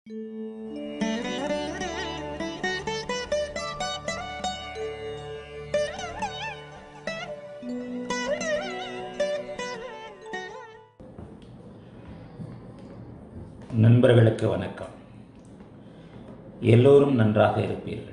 நண்பர்களுக்கு வணக்கம் எல்லோரும் நன்றாக இருப்பீர்கள்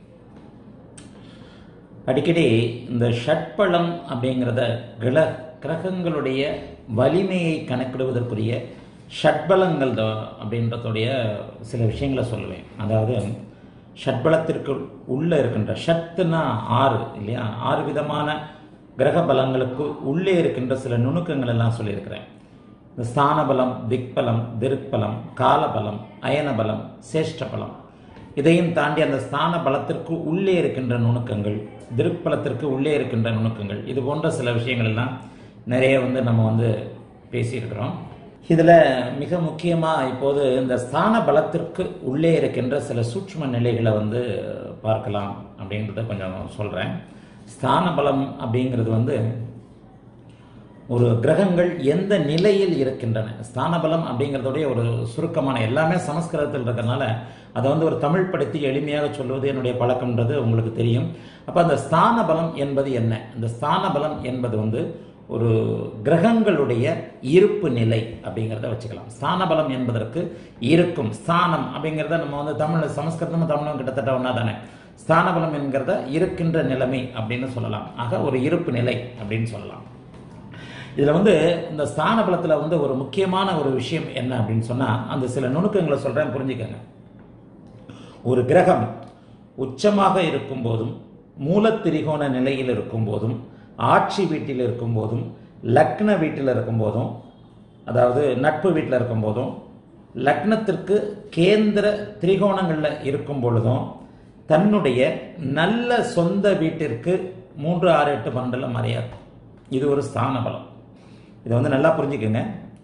அடிக்கடி இந்த ஷட்பலம் அப்படிங்கிறத கிர கிரகங்களுடைய வலிமையை கணக்கிடுவதற்குரிய ஷட்பலங்கள் தான் அப்படின்றதுடைய சில விஷயங்களை சொல்லுவேன் அதாவது ஷட்பலத்திற்கு உள்ளே இருக்கின்ற ஷத்துனா ஆறு இல்லையா ஆறு விதமான கிரக பலங்களுக்கு உள்ளே இருக்கின்ற சில நுணுக்கங்கள் எல்லாம் சொல்லியிருக்கிறேன் இந்த ஸ்தானபலம் திக்பலம் திருக்பலம் காலபலம் அயனபலம் சேஷ்டபலம் இதையும் தாண்டி அந்த ஸ்தான பலத்திற்கு உள்ளே இருக்கின்ற நுணுக்கங்கள் திருப்பலத்திற்கு உள்ளே இருக்கின்ற நுணுக்கங்கள் இது போன்ற சில விஷயங்கள் எல்லாம் நிறைய வந்து நம்ம வந்து பேசியிருக்கிறோம் இதில் மிக முக்கியமாக இப்போது இந்த ஸ்தான பலத்திற்கு உள்ளே இருக்கின்ற சில சூட்சும நிலைகளை வந்து பார்க்கலாம் அப்படின்றத கொஞ்சம் சொல்கிறேன் ஸ்தான பலம் அப்படிங்கிறது வந்து ஒரு கிரகங்கள் எந்த நிலையில் இருக்கின்றன ஸ்தானபலம் அப்படிங்கிறதுடைய ஒரு சுருக்கமான எல்லாமே சமஸ்கிருதத்தில் இருக்கிறதுனால அதை வந்து ஒரு தமிழ் படுத்தி எளிமையாக சொல்வது என்னுடைய பழக்கம்ன்றது உங்களுக்கு தெரியும் அப்போ அந்த ஸ்தான பலம் என்பது என்ன இந்த ஸ்தான பலம் என்பது வந்து ஒரு கிரகங்களுடைய இருப்பு நிலை அப்படிங்கிறத வச்சுக்கலாம் ஸ்தான பலம் என்பதற்கு இருக்கும் ஸ்தானம் அப்படிங்கிறத நம்ம வந்து தமிழ் சமஸ்கிருதமும் தமிழும் கிட்டத்தட்ட ஒன்றா தானே ஸ்தான பலம் என்கிறத இருக்கின்ற நிலைமை அப்படின்னு சொல்லலாம் ஆக ஒரு இருப்பு நிலை அப்படின்னு சொல்லலாம் இதில் வந்து இந்த ஸ்தான பலத்தில் வந்து ஒரு முக்கியமான ஒரு விஷயம் என்ன அப்படின்னு சொன்னால் அந்த சில நுணுக்கங்களை சொல்கிறேன் புரிஞ்சுக்கங்க ஒரு கிரகம் உச்சமாக இருக்கும் போதும் மூலத்திரிகோண நிலையில் இருக்கும் போதும் ஆட்சி வீட்டில் இருக்கும் போதும் லக்ன வீட்டில் இருக்கும் போதும் அதாவது நட்பு வீட்டில் இருக்கும் போதும் லக்னத்திற்கு கேந்திர திரிகோணங்களில் இருக்கும் பொழுதும் தன்னுடைய நல்ல சொந்த வீட்டிற்கு மூன்று ஆறு எட்டு பன்னெண்டில் மறையாது இது ஒரு ஸ்தான பலம் இதை வந்து நல்லா புரிஞ்சுக்கோங்க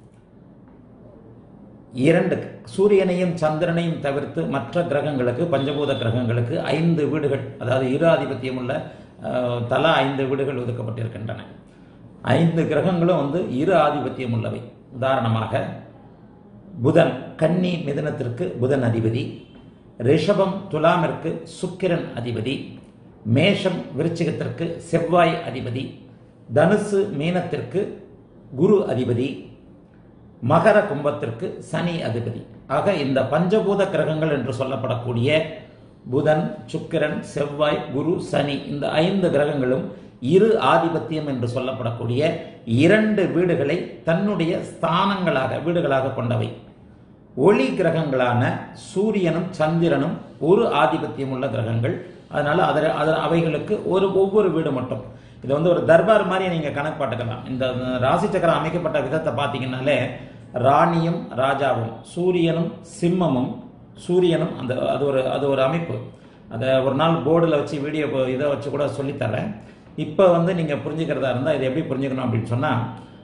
இரண்டு சூரியனையும் சந்திரனையும் தவிர்த்து மற்ற கிரகங்களுக்கு பஞ்சபூத கிரகங்களுக்கு ஐந்து வீடுகள் அதாவது இரு ஆதிபத்தியம் உள்ள தலா ஐந்து வீடுகள் ஒதுக்கப்பட்டிருக்கின்றன ஐந்து கிரகங்களும் வந்து இரு ஆதிபத்தியம் உள்ளவை உதாரணமாக புதன் கன்னி மிதனத்திற்கு புதன் அதிபதி ரிஷபம் துலாமிற்கு சுக்கிரன் அதிபதி மேஷம் விருச்சிகத்திற்கு செவ்வாய் அதிபதி தனுசு மீனத்திற்கு குரு அதிபதி மகர கும்பத்திற்கு சனி அதிபதி ஆக இந்த பஞ்சபூத கிரகங்கள் என்று சொல்லப்படக்கூடிய புதன் சுக்கிரன் செவ்வாய் குரு சனி இந்த ஐந்து கிரகங்களும் இரு ஆதிபத்தியம் என்று சொல்லப்படக்கூடிய இரண்டு வீடுகளை தன்னுடைய ஸ்தானங்களாக வீடுகளாக கொண்டவை ஒளி கிரகங்களான சூரியனும் சந்திரனும் ஒரு ஆதிபத்தியம் உள்ள கிரகங்கள் அதனால அதில் அவைகளுக்கு ஒரு ஒவ்வொரு வீடு மட்டும் இதை வந்து ஒரு தர்பார் மாதிரி நீங்கள் கணக்கு பாட்டுக்கலாம் இந்த ராசி சக்கரம் அமைக்கப்பட்ட விதத்தை பார்த்தீங்கன்னாலே ராணியும் ராஜாவும் சூரியனும் சிம்மமும் சூரியனும் அந்த அது ஒரு அது ஒரு அமைப்பு அதை ஒரு நாள் போர்டில் வச்சு வீடியோ இதை வச்சு கூட சொல்லித்தரேன் இப்போ வந்து நீங்கள் புரிஞ்சுக்கிறதா இருந்தால் இதை எப்படி புரிஞ்சுக்கணும் அப்படின்னு சொன்னால்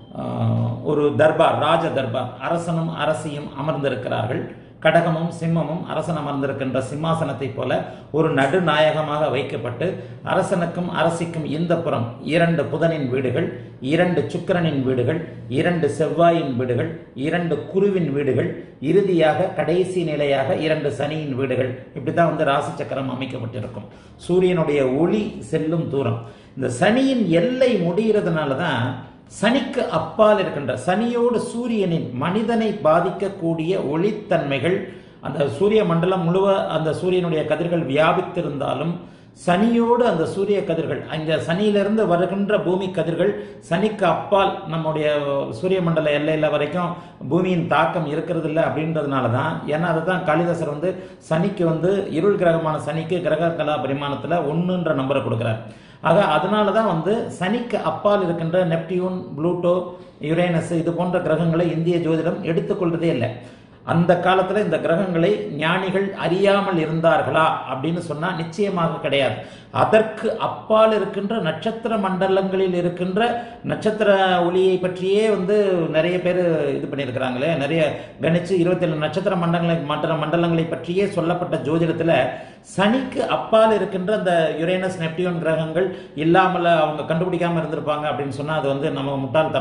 ஒரு தர்பார் ராஜ தர்பார் அரசனும் அரசியும் அமர்ந்திருக்கிறார்கள் கடகமும் சிம்மமும் அரசன் அமர்ந்திருக்கின்ற சிம்மாசனத்தை போல ஒரு நடுநாயகமாக வைக்கப்பட்டு அரசனுக்கும் அரசிக்கும் இந்த புறம் இரண்டு புதனின் வீடுகள் இரண்டு சுக்கிரனின் வீடுகள் இரண்டு செவ்வாயின் வீடுகள் இரண்டு குருவின் வீடுகள் இறுதியாக கடைசி நிலையாக இரண்டு சனியின் வீடுகள் இப்படித்தான் வந்து ராசி சக்கரம் அமைக்கப்பட்டிருக்கும் சூரியனுடைய ஒளி செல்லும் தூரம் இந்த சனியின் எல்லை முடிகிறதுனால தான் சனிக்கு அப்பால் இருக்கின்ற சனியோடு சூரியனின் மனிதனை பாதிக்கக்கூடிய ஒளித்தன்மைகள் அந்த சூரிய மண்டலம் முழுவ அந்த சூரியனுடைய கதிர்கள் வியாபித்திருந்தாலும் சனியோடு அந்த சூரிய கதிர்கள் அந்த சனியிலிருந்து வருகின்ற பூமி கதிர்கள் சனிக்கு அப்பால் நம்முடைய சூரிய மண்டல எல்லையில் வரைக்கும் பூமியின் தாக்கம் இருக்கிறது இல்லை அப்படின்றதுனால தான் ஏன்னா அதை தான் காளிதாசர் வந்து சனிக்கு வந்து இருள் கிரகமான சனிக்கு கிரக கலா பரிமாணத்தில் ஒன்றுன்ற நம்பரை கொடுக்குறார் ஆக அதனால தான் வந்து சனிக்கு அப்பால் இருக்கின்ற நெப்டியூன் ப்ளூட்டோ யுரேனஸ் இது போன்ற கிரகங்களை இந்திய ஜோதிடம் எடுத்துக்கொள்றதே இல்லை அந்த காலத்தில் இந்த கிரகங்களை ஞானிகள் அறியாமல் இருந்தார்களா அப்படின்னு சொன்னால் நிச்சயமாக கிடையாது அதற்கு அப்பால் இருக்கின்ற நட்சத்திர மண்டலங்களில் இருக்கின்ற நட்சத்திர ஒளியை பற்றியே வந்து நிறைய பேர் இது பண்ணியிருக்கிறாங்களே நிறைய கணிச்சு இருபத்தேழு நட்சத்திர மண்டலங்களை மண்டல மண்டலங்களை பற்றியே சொல்லப்பட்ட ஜோதிடத்தில் சனிக்கு அப்பால் இருக்கின்ற அந்த யுரேனஸ் நெப்டியூன் கிரகங்கள் இல்லாமல் அவங்க கண்டுபிடிக்காமல் இருந்திருப்பாங்க அப்படின்னு சொன்னால் அது வந்து நம்ம முட்டாள்தனம்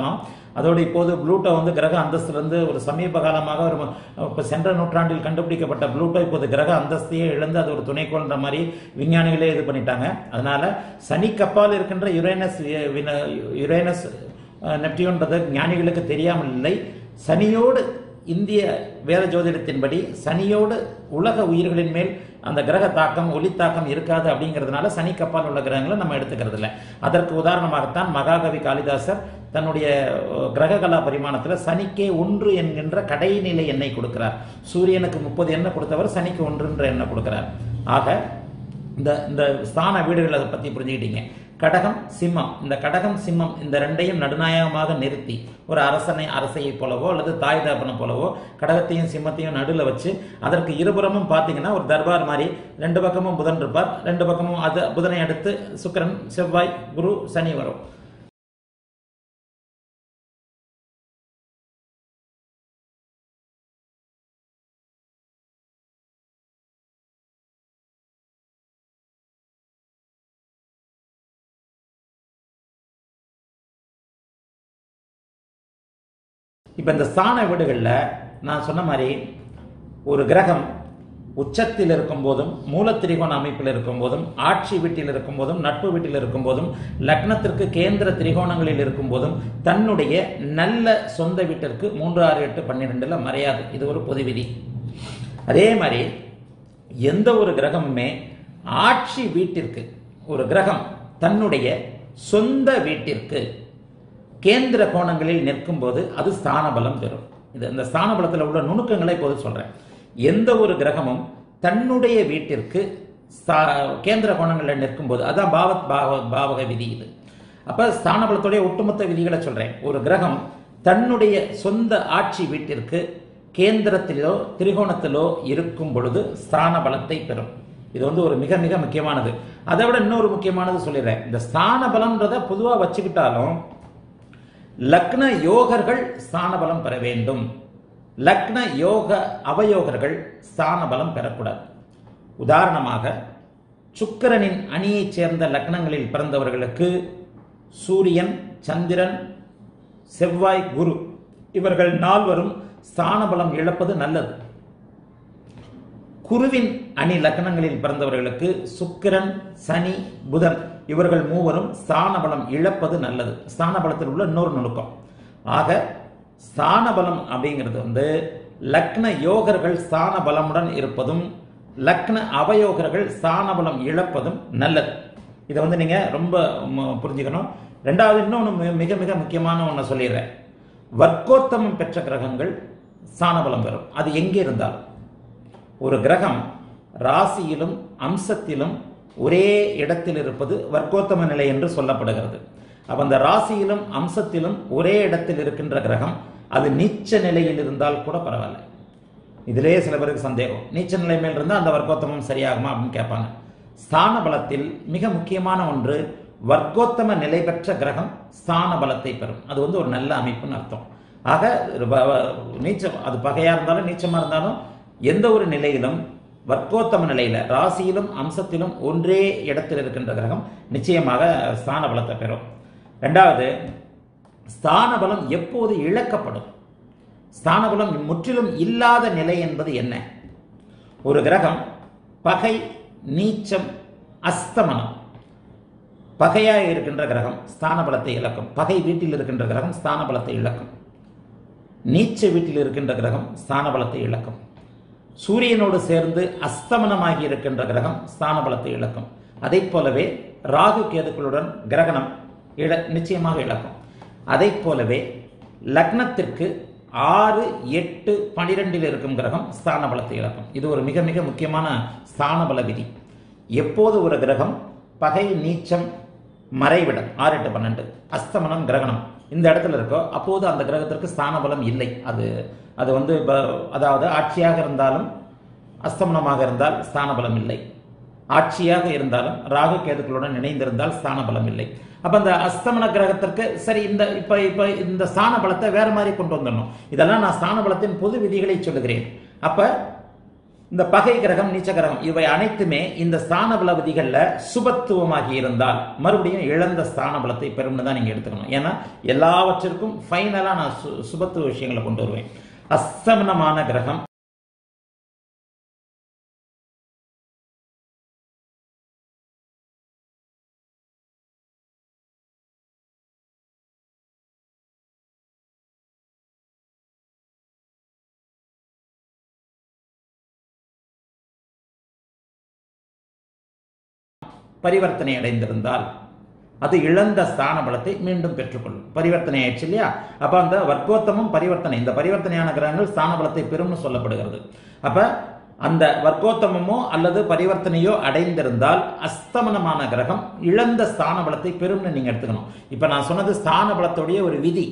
அதோடு இப்போது ப்ளூட்டோ வந்து கிரக அந்தஸ்திலிருந்து ஒரு சமீப காலமாக ஒரு ம- இப்ப சென்ற நூற்றாண்டில் கண்டுபிடிக்கப்பட்ட ப்ளூட்டோ இப்போது கிரக அந்தஸ்தையே இழந்து அது ஒரு துணைக்கோள்ன்ற மாதிரி விஞ்ஞானிகளே இது பண்ணிட்டாங்க அதனால சனி கப்பால் இருக்கின்ற யுரேனஸ் வி- வின- யுரேனஸ் அஹ், நெப்டியூன்றது ஞானிகளுக்கு தெரியாமல் இல்லை சனியோடு இந்திய வேத ஜோதிடத்தின்படி சனியோடு உலக உயிர்களின் மேல் அந்த கிரக தாக்கம் ஒளி தாக்கம் இருக்காது அப்படிங்கிறதுனால சனி கப்பால் உள்ள கிரகங்களை நம்ம எடுத்துக்கிறது இல்லை அதற்கு உதாரணமாகத்தான் மகாகவி காளிதாசர் தன்னுடைய அஹ், கிரககலா பரிமாணத்தில் சனிக்கே ஒன்று என்கின்ற கடைநிலை எண்ணை கொடுக்கிறார் சூரியனுக்கு முப்பது எண்ணெய் கொடுத்தவர் சனிக்கு ஒன்றுன்ற எண்ணெய் கொடுக்கிறார் ஆக இந்த இந்த ஸ்தான வீடுகளை பற்றி புரிஞ்சுக்கிட்டீங்க கடகம் சிம்மம் இந்த கடகம் சிம்மம் இந்த ரெண்டையும் நடுநாயகமாக நிறுத்தி ஒரு அரசனை அரசையை போலவோ அல்லது தாய் தாப்பனை போலவோ கடகத்தையும் சிம்மத்தையும் நடுவில் வச்சு அதற்கு இருபுறமும் பார்த்தீங்கன்னா ஒரு தர்பார் மாதிரி ரெண்டு பக்கமும் புதன் இருப்பார் ரெண்டு பக்கமும் அது புதனை அடுத்து சுக்கிரன் செவ்வாய் குரு சனி வரும் இப்போ இந்த ஸ்தான வீடுகளில் நான் சொன்ன மாதிரி ஒரு கிரகம் உச்சத்தில் இருக்கும் போதும் மூலத்திரிகோண அமைப்பில் இருக்கும் போதும் ஆட்சி வீட்டில் இருக்கும் போதும் நட்பு வீட்டில் இருக்கும் போதும் லக்னத்திற்கு கேந்திர திரிகோணங்களில் இருக்கும் போதும் தன்னுடைய நல்ல சொந்த வீட்டிற்கு மூன்று ஆறு எட்டு பன்னிரெண்டுல மறையாது இது ஒரு பொது விதி அதே மாதிரி எந்த ஒரு கிரகமுமே ஆட்சி வீட்டிற்கு ஒரு கிரகம் தன்னுடைய சொந்த வீட்டிற்கு கேந்திர கோணங்களில் நிற்கும் போது அது ஸ்தான பலம் பெறும் இது இந்த ஸ்தான பலத்தில் உள்ள நுணுக்கங்களை இப்போது சொல்றேன் எந்த ஒரு கிரகமும் தன்னுடைய வீட்டிற்கு ஸ்தா- கேந்திர கோணங்களில் நிற்கும் போது அதான் பாவத் பாவ பாவக விதி இது அப்ப ஸ்தான பலத்துடைய ஒட்டுமொத்த விதிகளை சொல்றேன் ஒரு கிரகம் தன்னுடைய சொந்த ஆட்சி வீட்டிற்கு கேந்திரத்திலோ திரிகோணத்திலோ இருக்கும் பொழுது ஸ்தான பலத்தை பெறும் இது வந்து ஒரு மிக மிக முக்கியமானது அதை விட இன்னொரு முக்கியமானது சொல்லிடுறேன் இந்த ஸ்தான பலம்ன்றதை பொதுவா வச்சுக்கிட்டாலும் லக்ன யோகர்கள் ஸ்தான பலம் பெற வேண்டும் லக்ன யோக அவயோகர்கள் ஸ்தான பலம் பெறக்கூடாது உதாரணமாக சுக்கிரனின் அணியைச் சேர்ந்த லக்னங்களில் பிறந்தவர்களுக்கு சூரியன் சந்திரன் செவ்வாய் குரு இவர்கள் நால்வரும் ஸ்தான பலம் இழப்பது நல்லது குருவின் அணி லக்னங்களில் பிறந்தவர்களுக்கு சுக்கிரன் சனி புதன் இவர்கள் மூவரும் ஸ்தான பலம் இழப்பது நல்லது ஸ்தான பலத்தில் உள்ள இன்னொரு நுணுக்கம் ஆக ஸ்தான பலம் அப்படிங்கிறது வந்து லக்ன யோகர்கள் ஸ்தான பலமுடன் இருப்பதும் லக்ன அவயோகர்கள் ஸ்தான பலம் இழப்பதும் நல்லது இதை வந்து நீங்க ரொம்ப ம- புரிஞ்சுக்கணும் ரெண்டாவது இன்னொன்று மிக மிக முக்கியமான ஒன்று சொல்லிடுறேன் வர்க்கோத்தமம் பெற்ற கிரகங்கள் ஸ்தான பலம் பெறும் அது எங்கே இருந்தாலும் ஒரு கிரகம் ராசியிலும் அம்சத்திலும் ஒரே இடத்தில் இருப்பது வர்க்கோத்தம நிலை என்று சொல்லப்படுகிறது அப்ப அந்த ராசியிலும் அம்சத்திலும் ஒரே இடத்தில் இருக்கின்ற கிரகம் அது நீச்ச நிலையில் இருந்தால் கூட பரவாயில்ல இதிலேயே சில பேருக்கு சந்தேகம் நீச்ச நிலை மேல் இருந்தால் அந்த வர்க்கோத்தமம் சரியாகுமா அப்படின்னு கேட்பாங்க ஸ்தான பலத்தில் மிக முக்கியமான ஒன்று வர்க்கோத்தம நிலை பெற்ற கிரகம் ஸ்தான பலத்தை பெறும் அது வந்து ஒரு நல்ல அமைப்புன்னு அர்த்தம் ஆக வ- வ- நீச்சம் அது பகையா இருந்தாலும் நீச்சமா இருந்தாலும் எந்த ஒரு நிலையிலும் வர்க்கோத்தம நிலையில ராசியிலும் அம்சத்திலும் ஒன்றே இடத்தில் இருக்கின்ற கிரகம் நிச்சயமாக ஸ்தான பலத்தை பெறும் ரெண்டாவது ஸ்தான பலம் எப்போது இழக்கப்படும் ஸ்தான பலம் முற்றிலும் இல்லாத நிலை என்பது என்ன ஒரு கிரகம் பகை நீச்சம் அஸ்தமனம் பகையாக இருக்கின்ற கிரகம் ஸ்தான பலத்தை இழக்கும் பகை வீட்டில் இருக்கின்ற கிரகம் ஸ்தான பலத்தை இழக்கும் நீச்ச வீட்டில் இருக்கின்ற கிரகம் ஸ்தான பலத்தை இழக்கும் சூரியனோடு சேர்ந்து அஸ்தமனமாகி இருக்கின்ற கிரகம் ஸ்தான பலத்தை இழக்கும் அதைப் போலவே ராகு கேதுக்களுடன் கிரகணம் இழ நிச்சயமாக இழக்கும் அதைப் போலவே லக்னத்திற்கு ஆறு எட்டு பனிரெண்டில் இருக்கும் கிரகம் ஸ்தான பலத்தை இழக்கும் இது ஒரு மிக மிக முக்கியமான ஸ்தான பல விதி எப்போது ஒரு கிரகம் பகை நீச்சம் மறைவிடம் ஆறு எட்டு பன்னெண்டு அஸ்தமனம் கிரகணம் இந்த இடத்துல இருக்கோ அப்போது அந்த கிரகத்திற்கு ஸ்தான பலம் இல்லை அது அது வந்து ப- அதாவது ஆட்சியாக இருந்தாலும் அஸ்தமனமாக இருந்தால் ஸ்தான பலம் இல்லை ஆட்சியாக இருந்தாலும் ராகு கேதுக்களுடன் இணைந்திருந்தால் ஸ்தான பலம் இல்லை அப்ப அந்த அஸ்தமன கிரகத்திற்கு சரி இந்த இப்ப இப்ப இந்த ஸ்தான பலத்தை வேற மாதிரி கொண்டு வந்துடணும் இதெல்லாம் நான் ஸ்தான பலத்தின் பொது விதிகளை சொல்லுகிறேன் அப்ப இந்த பகை கிரகம் நீச்ச கிரகம் இவை அனைத்துமே இந்த ஸ்தான பல விதிகள்ல சுபத்துவமாகி இருந்தால் மறுபடியும் இழந்த ஸ்தான பலத்தை பெறும்னு தான் நீங்க எடுத்துக்கணும் ஏன்னா எல்லாவற்றிற்கும் ஃபைனலா நான் சு- சுபத்துவ விஷயங்களை கொண்டு வருவேன் அஸ்தமனமான கிரகம் பரிவர்த்தனை அடைந்திருந்தால் அது இழந்த ஸ்தான பலத்தை மீண்டும் பெற்றுக்கொள்ளும் பரிவர்த்தனை ஆயிடுச்சு இல்லையா அப்ப அந்த வர்க்கோத்தமும் பரிவர்த்தனை இந்த பரிவர்த்தனையான கிரகங்கள் ஸ்தான பலத்தை பெறும்னு சொல்லப்படுகிறது அப்ப அந்த வர்க்கோத்தமமோ அல்லது பரிவர்த்தனையோ அடைந்திருந்தால் அஸ்தமனமான கிரகம் இழந்த ஸ்தான பலத்தை பெறும்னு நீங்க எடுத்துக்கணும் இப்ப நான் சொன்னது ஸ்தான பலத்துடைய ஒரு விதி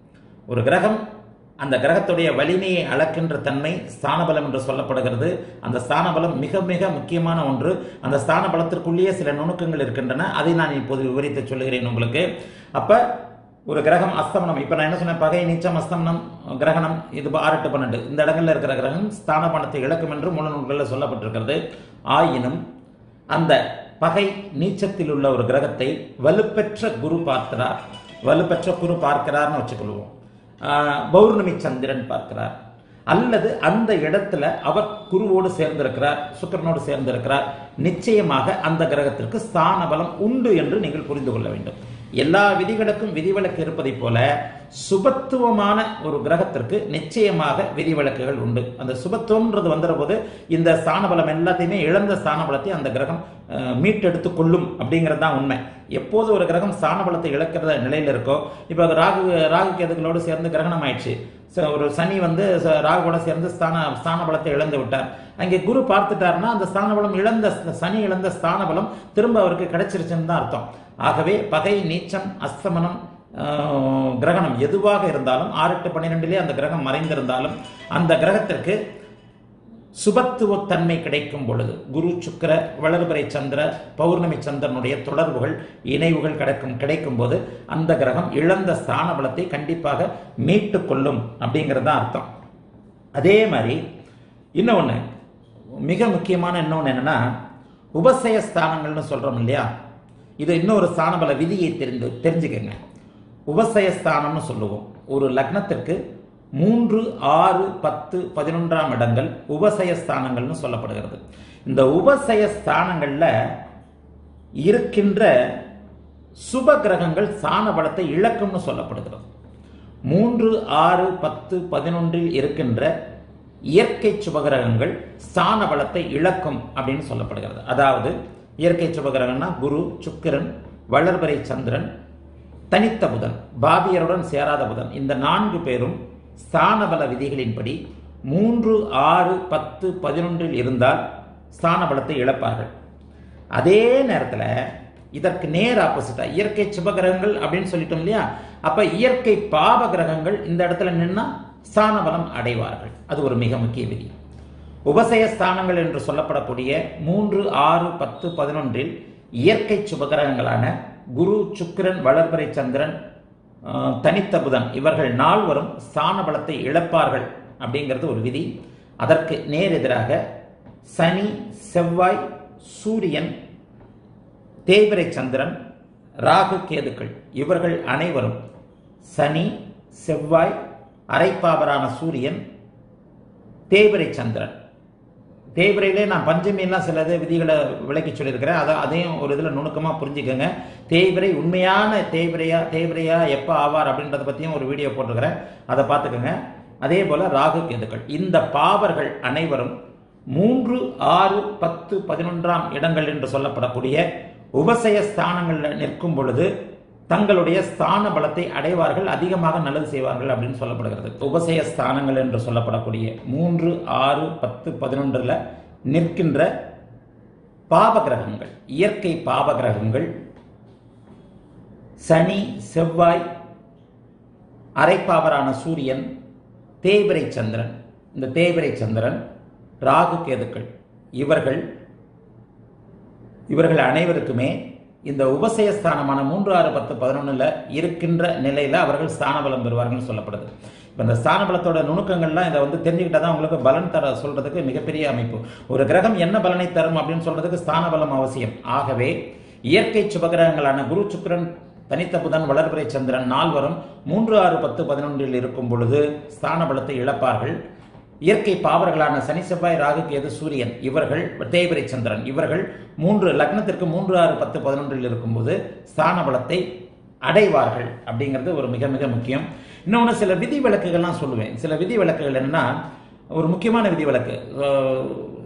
ஒரு கிரகம் அந்த கிரகத்துடைய வலிமையை அளக்கின்ற தன்மை ஸ்தான பலம் என்று சொல்லப்படுகிறது அந்த ஸ்தான பலம் மிக மிக முக்கியமான ஒன்று அந்த ஸ்தான பலத்திற்குள்ளேயே சில நுணுக்கங்கள் இருக்கின்றன அதை நான் இப்போது விவரித்து சொல்லுகிறேன் உங்களுக்கு அப்ப ஒரு கிரகம் அஸ்தமனம் இப்ப நான் என்ன சொன்னேன் பகை நீச்சம் அஸ்தமனம் கிரகணம் இது ஆறு எட்டு பன்னெண்டு இந்த இடங்கள்ல இருக்கிற கிரகம் ஸ்தான பலத்தை இழக்கும் என்று மூல நூல்களில் சொல்லப்பட்டிருக்கிறது ஆயினும் அந்த பகை நீச்சத்தில் உள்ள ஒரு கிரகத்தை வலுப்பெற்ற குரு பார்க்கிறார் வலுப்பெற்ற குரு பார்க்கிறார்னு வச்சுக்கொள்வோம் ஆஹ் பௌர்ணமி சந்திரன் பார்க்கிறார் அல்லது அந்த இடத்துல அவர் குருவோடு சேர்ந்திருக்கிறார் சுக்கிரனோடு சேர்ந்திருக்கிறார் நிச்சயமாக அந்த கிரகத்திற்கு ஸ்தான பலம் உண்டு என்று நீங்கள் புரிந்து கொள்ள வேண்டும் எல்லா விதிகளுக்கும் விதிவிலக்கு இருப்பதைப் போல சுபத்துவமான ஒரு கிரகத்திற்கு நிச்சயமாக விதிவிலக்குகள் உண்டு அந்த சுபத்துவம்ன்றது வந்துற போது இந்த ஸ்தான பலம் எல்லாத்தையுமே இழந்த ஸ்தான பலத்தை அந்த கிரகம் அஹ், மீட்டெடுத்து கொள்ளும் அப்படிங்கிறது தான் உண்மை எப்போது ஒரு கிரகம் ஸ்தான பலத்தை இழக்கிற நிலையில இருக்கோ இப்போ ராகு ராகு கேதுகளோடு சேர்ந்து கிரகணம் ஆயிடுச்சு ச- ஒரு சனி வந்து ச- ராகுவோட சேர்ந்து ஸ்தான ஸ்தான பலத்தை இழந்து விட்டார் அங்கே குரு பார்த்துட்டாருன்னா அந்த ஸ்தான பலம் இழந்த சனி இழந்த ஸ்தான பலம் திரும்ப அவருக்கு கிடைச்சிருச்சுன்னு தான் அர்த்தம் ஆகவே பகை நீச்சம் அஸ்தமனம் ஆஹ், கிரகணம் எதுவாக இருந்தாலும் ஆறு எட்டு பன்னிரெண்டிலே அந்த கிரகம் மறைந்திருந்தாலும் அந்த கிரகத்திற்கு சுபத்துவத்தன்மை கிடைக்கும் பொழுது குரு சுக்கிர வளர்பிறை சந்திர பௌர்ணமி சந்திரனுடைய தொடர்புகள் இணைவுகள் கிடைக்கும் கிடைக்கும் போது அந்த கிரகம் இழந்த ஸ்தான பலத்தை கண்டிப்பாக மீட்டு கொள்ளும் அப்படிங்கிறது தான் அர்த்தம் அதே மாதிரி இன்னொன்று மிக முக்கியமான இன்னொன்று என்னன்னா உபசய ஸ்தானங்கள்னு சொல்றோம் இல்லையா இது இன்னொரு ஸ்தானபல விதியை தெரிந்து தெரிஞ்சுக்கங்க உபசய ஸ்தானம்னு சொல்லுவோம் ஒரு லக்னத்திற்கு மூன்று ஆறு பத்து பதினொன்றாம் இடங்கள் உபசய ஸ்தானங்கள்னு சொல்லப்படுகிறது இந்த உபசய ஸ்தானங்கள்ல இருக்கின்ற சுப கிரகங்கள் ஸ்தான பலத்தை இழக்கும்னு சொல்லப்படுகிறது மூன்று ஆறு பத்து பதினொன்றில் இருக்கின்ற இயற்கை சுபகிரகங்கள் ஸ்தான பலத்தை இழக்கும் அப்படின்னு சொல்லப்படுகிறது அதாவது இயற்கை சுபகிரகம்னா குரு சுக்கிரன் வளர்பிறை சந்திரன் தனித்த புதன் பாபியருடன் சேராத புதன் இந்த நான்கு பேரும் ஸ்தான பல விதிகளின்படி மூன்று ஆறு பத்து பதினொன்றில் இருந்தால் ஸ்தான பலத்தை இழப்பார்கள் அதே நேரத்தில் இதற்கு நேர் ஆப்போசிட்டா இயற்கை சுபகிரகங்கள் அப்படின்னு சொல்லிட்டோம் இல்லையா அப்ப இயற்கை பாவ கிரகங்கள் இந்த இடத்துல நின்னா ஸ்தான பலம் அடைவார்கள் அது ஒரு மிக முக்கிய விதி உபசய ஸ்தானங்கள் என்று சொல்லப்படக்கூடிய மூன்று ஆறு பத்து பதினொன்றில் இயற்கை சுபகிரகங்களான குரு சுக்கிரன் வளர்பிறை சந்திரன் ஆஹ், தனித்த புதன் இவர்கள் நால்வரும் ஸ்தான பலத்தை இழப்பார்கள் அப்படிங்கிறது ஒரு விதி அதற்கு நேர் எதிராக சனி செவ்வாய் சூரியன் தேய்பிரை சந்திரன் ராகு கேதுக்கள் இவர்கள் அனைவரும் சனி செவ்வாய் அரைப்பாவரான சூரியன் தேய்பிரை சந்திரன் தேய்பிரையிலே நான் பஞ்சமியெல்லாம் சில இது விதிகளை விளக்கி சொல்லியிருக்கிறேன் அதை அதையும் ஒரு இதில் நுணுக்கமாக புரிஞ்சுக்கோங்க தேய்பிரை உண்மையான தேய்பிரையா தேய்பிரையா எப்போ ஆவார் அப்படின்றத பற்றியும் ஒரு வீடியோ போட்டிருக்கிறேன் அதை பார்த்துக்கோங்க அதே போல ராகு கேதுக்கள் இந்த பாவர்கள் அனைவரும் மூன்று ஆறு பத்து பதினொன்றாம் இடங்கள் என்று சொல்லப்படக்கூடிய உபசய ஸ்தானங்களில் நிற்கும் பொழுது தங்களுடைய ஸ்தான பலத்தை அடைவார்கள் அதிகமாக நல்லது செய்வார்கள் அப்படின்னு சொல்லப்படுகிறது உபசய ஸ்தானங்கள் என்று சொல்லப்படக்கூடிய மூன்று ஆறு பத்து பதினொன்றுல நிற்கின்ற பாப கிரகங்கள் இயற்கை பாப கிரகங்கள் சனி செவ்வாய் அரைப்பாவரான சூரியன் தேய்பிரை சந்திரன் இந்த தேய்பிரை சந்திரன் ராகு கேதுக்கள் இவர்கள் இவர்கள் அனைவருக்குமே இந்த உபசயஸ்தானமான மூன்று ஆறு பத்து பதினொன்னுல இருக்கின்ற நிலையில அவர்கள் ஸ்தான பலம் பெறுவார்கள் சொல்லப்படுது இப்போ இந்த ஸ்தான பலத்தோட நுணுக்கங்கள்லாம் இதை வந்து தெரிஞ்சுக்கிட்டா தான் உங்களுக்கு பலன் தர சொல்றதுக்கு மிகப்பெரிய அமைப்பு ஒரு கிரகம் என்ன பலனை தரும் அப்படின்னு சொல்றதுக்கு ஸ்தான பலம் அவசியம் ஆகவே இயற்கை சுபகிரகங்களான குரு சுக்கிரன் தனித்த புதன் வளர்பிறை சந்திரன் நால்வரும் மூன்று ஆறு பத்து பதினொன்றில் இருக்கும் பொழுது ஸ்தான பலத்தை இழப்பார்கள் இயற்கை பாவர்களான சனி செவ்வாய் ராகு கேது சூரியன் இவர்கள் தேய்பிரை சந்திரன் இவர்கள் மூன்று லக்னத்திற்கு மூன்று ஆறு பத்து பதினொன்றில் இருக்கும்போது ஸ்தான பலத்தை அடைவார்கள் அப்படிங்கிறது ஒரு மிக மிக முக்கியம் இன்னொன்று சில விதி விலக்குகள்லாம் சொல்லுவேன் சில விதி விலக்குகள் என்னன்னா ஒரு முக்கியமான விதி விலக்கு அஹ்,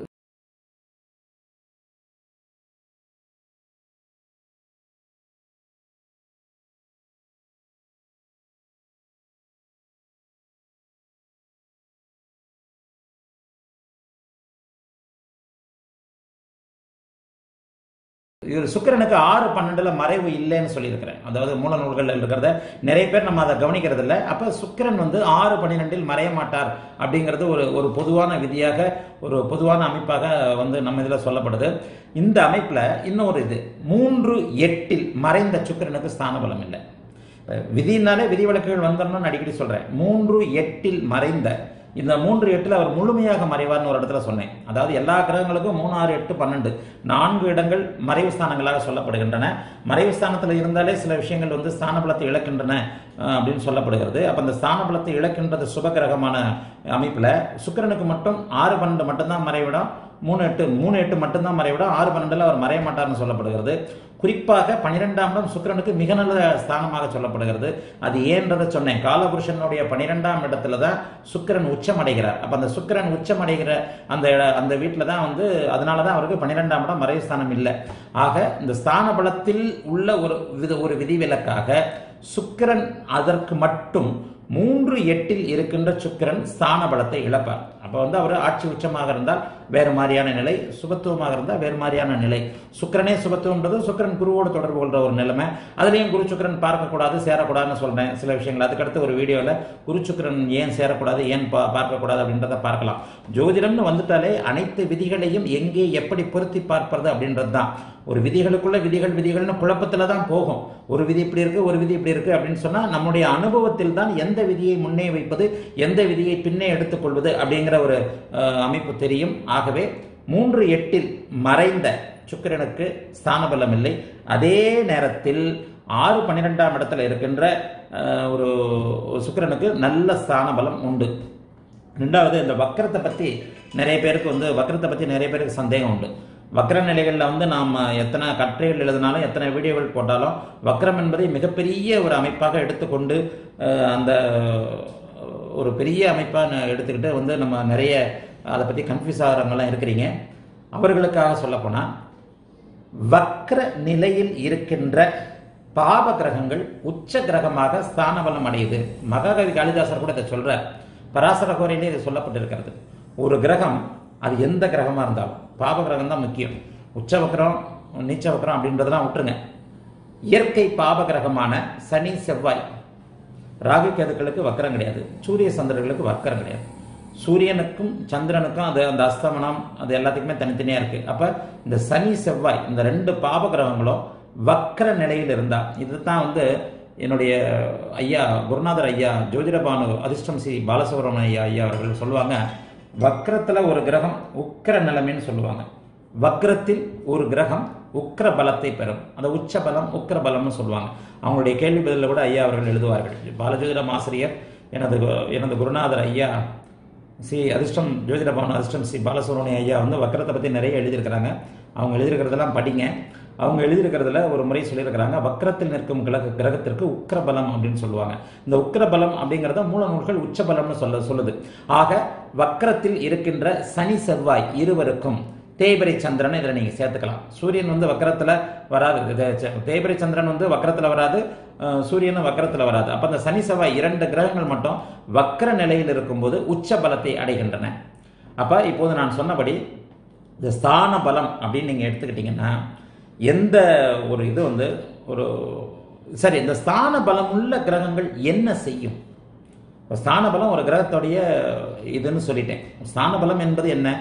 இது சுக்கிரனுக்கு ஆறு பன்னெண்டுல மறைவு இல்லைன்னு சொல்லியிருக்கிறேன் அதாவது மூல நூல்களில் இருக்கிறத நிறைய பேர் நம்ம அதை கவனிக்கிறது இல்லை அப்ப சுக்கிரன் வந்து ஆறு பன்னிரெண்டில் மறைய மாட்டார் அப்படிங்கிறது ஒரு ஒரு பொதுவான விதியாக ஒரு பொதுவான அமைப்பாக வந்து நம்ம இதில் சொல்லப்படுது இந்த அமைப்புல இன்னொரு இது மூன்று எட்டில் மறைந்த சுக்கிரனுக்கு ஸ்தான பலம் இல்லை இப்ப விதினாலே விதிவிலக்குகள் வந்தோம்னு அடிக்கடி சொல்றேன் மூன்று எட்டில் மறைந்த இந்த மூன்று எட்டில் அவர் முழுமையாக மறைவார்னு ஒரு இடத்துல சொன்னேன் அதாவது எல்லா கிரகங்களுக்கும் மூணு ஆறு எட்டு பன்னெண்டு நான்கு இடங்கள் மறைவு ஸ்தானங்களாக சொல்லப்படுகின்றன மறைவு ஸ்தானத்தில் இருந்தாலே சில விஷயங்கள் வந்து ஸ்தான பலத்தை இழக்கின்றன அஹ், அப்படின்னு சொல்லப்படுகிறது அப்ப அந்த ஸ்தான பலத்தை இழக்கின்றது சுபகிரகமான அமைப்புல சுக்கிரனுக்கு மட்டும் ஆறு பன்னெண்டு மட்டும்தான் மறைவிடம் மூணு எட்டு மூணு எட்டு மட்டும்தான் மறைவிடம் ஆறு பன்னெண்டுல அவர் மறைய மாட்டார்னு சொல்லப்படுகிறது குறிப்பாக பனிரெண்டாம் இடம் சுக்கிரனுக்கு மிக நல்ல ஸ்தானமாக சொல்லப்படுகிறது அது ஏன்றதை சொன்னேன் காலபுருஷனுடைய பனிரெண்டாம் இடத்துல தான் சுக்கிரன் உச்சம் அடைகிறார் அப்ப அந்த சுக்கிரன் உச்சம் அடைகிற அந்த இட- அந்த வீட்டில் தான் வந்து அதனால தான் அவருக்கு பன்னிரெண்டாம் இடம் மறைவு ஸ்தானம் இல்லை ஆக இந்த ஸ்தான பலத்தில் உள்ள ஒரு வித ஒரு விதிவிலக்காக சுக்கிரன் அதற்கு மட்டும் மூன்று எட்டில் இருக்கின்ற சுக்கிரன் ஸ்தான பலத்தை இழப்பார் அப்ப வந்து அவர் ஆட்சி உச்சமாக இருந்தால் வேறு மாதிரியான நிலை சுபத்துவமாக இருந்தால் வேறு மாதிரியான நிலை சுக்கிரனே சுபத்துவம்ன்றது சுக்கிரன் குருவோடு தொடர்பு கொள்ற ஒரு நிலைமை அதுலயும் குரு சுக்கிரன் பார்க்கக்கூடாது சேரக்கூடாதுன்னு சொல்றேன் சில விஷயங்கள் அதுக்கடுத்து ஒரு வீடியோவில் குரு சுக்கிரன் ஏன் சேரக்கூடாது ஏன் பா- பார்க்கக்கூடாது அப்படின்றத பார்க்கலாம் ஜோதிடம்னு வந்துட்டாலே அனைத்து விதிகளையும் எங்கே எப்படி பொருத்தி பார்ப்பது அப்படின்றது தான் ஒரு விதிகளுக்குள்ள விதிகள் விதிகள்னு குழப்பத்துல தான் போகும் ஒரு விதி இப்படி இருக்கு ஒரு விதி இப்படி இருக்கு அப்படின்னு சொன்னா நம்முடைய அனுபவத்தில் தான் எந்த விதியை முன்னே வைப்பது எந்த விதியை பின்னே எடுத்துக்கொள்வது அப்படிங்கிற ஒரு அஹ், அமைப்பு தெரியும் ஆகவே மூன்று எட்டில் மறைந்த சுக்கிரனுக்கு ஸ்தான பலம் இல்லை அதே நேரத்தில் ஆறு பன்னிரெண்டாம் இடத்துல இருக்கின்ற அஹ், ஒரு ஒரு சுக்கிரனுக்கு நல்ல ஸ்தான பலம் உண்டு ரெண்டாவது இந்த வக்கரத்தை பற்றி நிறைய பேருக்கு வந்து வக்கரத்தை பற்றி நிறைய பேருக்கு சந்தேகம் உண்டு வக்கர நிலைகளில் வந்து நாம் எத்தனை கட்டுரைகள் எழுதினாலும் எத்தனை வீடியோகள் போட்டாலும் வக்கரம் என்பதை மிகப்பெரிய ஒரு அமைப்பாக எடுத்துக்கொண்டு அஹ், அந்த ஒரு பெரிய அமைப்பாக எடுத்துக்கிட்டு வந்து நம்ம நிறைய அதை பற்றி கன்ஃபியூஸ் ஆகிறவங்கலாம் இருக்கிறீங்க அவர்களுக்காக சொல்லப்போனால் வக்ர நிலையில் இருக்கின்ற பாவ கிரகங்கள் உச்ச கிரகமாக ஸ்தான பலம் அடையுது மகாகவி காளிதாசர் கூட இதை சொல்றார் பராசர கோரையிலே இது சொல்லப்பட்டிருக்கிறது ஒரு கிரகம் அது எந்த கிரகமா இருந்தாலும் பாவ கிரகம் தான் முக்கியம் உச்ச வக்ரம் நீச்ச வக்ரம் அப்படின்றதெல்லாம் விட்டுருங்க இயற்கை பாவ கிரகமான சனி செவ்வாய் ராகு கேதுக்களுக்கு வக்கரம் கிடையாது சூரிய சந்திரர்களுக்கு வக்கரம் கிடையாது சூரியனுக்கும் சந்திரனுக்கும் அது அந்த அஸ்தமனம் அது எல்லாத்துக்குமே தனித்தனியா இருக்கு அப்ப இந்த சனி செவ்வாய் இந்த ரெண்டு பாப கிரகங்களும் வக்கர நிலையில் இருந்தா இதுதான் வந்து என்னுடைய ஐயா குருநாதர் ஐயா ஜோதிடபானு அதிர்ஷ்டம் சி பாலசுப்ரமணிய ஐயா ஐயா அவர்கள் சொல்லுவாங்க வக்கரத்துல ஒரு கிரகம் உக்கிர நிலைமைன்னு சொல்லுவாங்க வக்ரத்தில் ஒரு கிரகம் உக்கிர பலத்தை பெறும் அந்த உச்ச பலம் உக்கிர பலம்னு சொல்லுவாங்க அவங்களுடைய கேள்வி பதிலில் கூட ஐயா அவர்கள் எழுதுவார்கள் பாலஜோதிடம் ஆசிரியர் எனது கு- எனது குருநாதர் ஐயா சி அதிர்ஷ்டம் ஜோதிட பவன் அதிர்ஷ்டம் சி பாலசுப்ரமணிய ஐயா வந்து வக்கரத்தை பற்றி நிறைய எழுதியிருக்கிறாங்க அவங்க எழுதியிருக்கிறதெல்லாம் படிங்க அவங்க எழுதியிருக்கிறதுல ஒரு முறை சொல்லியிருக்கிறாங்க வக்கரத்தில் நிற்கும் கிரக கிரகத்திற்கு உக்கிர பலம் அப்படின்னு சொல்லுவாங்க இந்த உக்கிர பலம் அப்படிங்கிறத மூல நூல்கள் உச்ச பலம்னு சொல்ல சொல்லுது ஆக வக்கரத்தில் இருக்கின்ற சனி செவ்வாய் இருவருக்கும் தேய்பிரை சந்திரன் இதில் நீங்கள் சேர்த்துக்கலாம் சூரியன் வந்து வக்கரத்தில் வராது இது ச- தேய்பிரை சந்திரன் வந்து வக்கரத்தில் வராது அஹ், சூரியனும் வக்கரத்தில் வராது அப்போ அந்த சனி செவ்வாய் இரண்டு கிரகங்கள் மட்டும் வக்கர நிலையில் இருக்கும்போது உச்ச பலத்தை அடைகின்றன அப்போ இப்போது நான் சொன்னபடி இந்த ஸ்தான பலம் அப்படின்னு நீங்கள் எடுத்துக்கிட்டிங்கன்னா எந்த ஒரு இது வந்து ஒரு சரி இந்த ஸ்தான பலம் உள்ள கிரகங்கள் என்ன செய்யும் இப்போ ஸ்தான பலம் ஒரு கிரகத்துடைய இதுன்னு சொல்லிட்டேன் ஸ்தான பலம் என்பது என்ன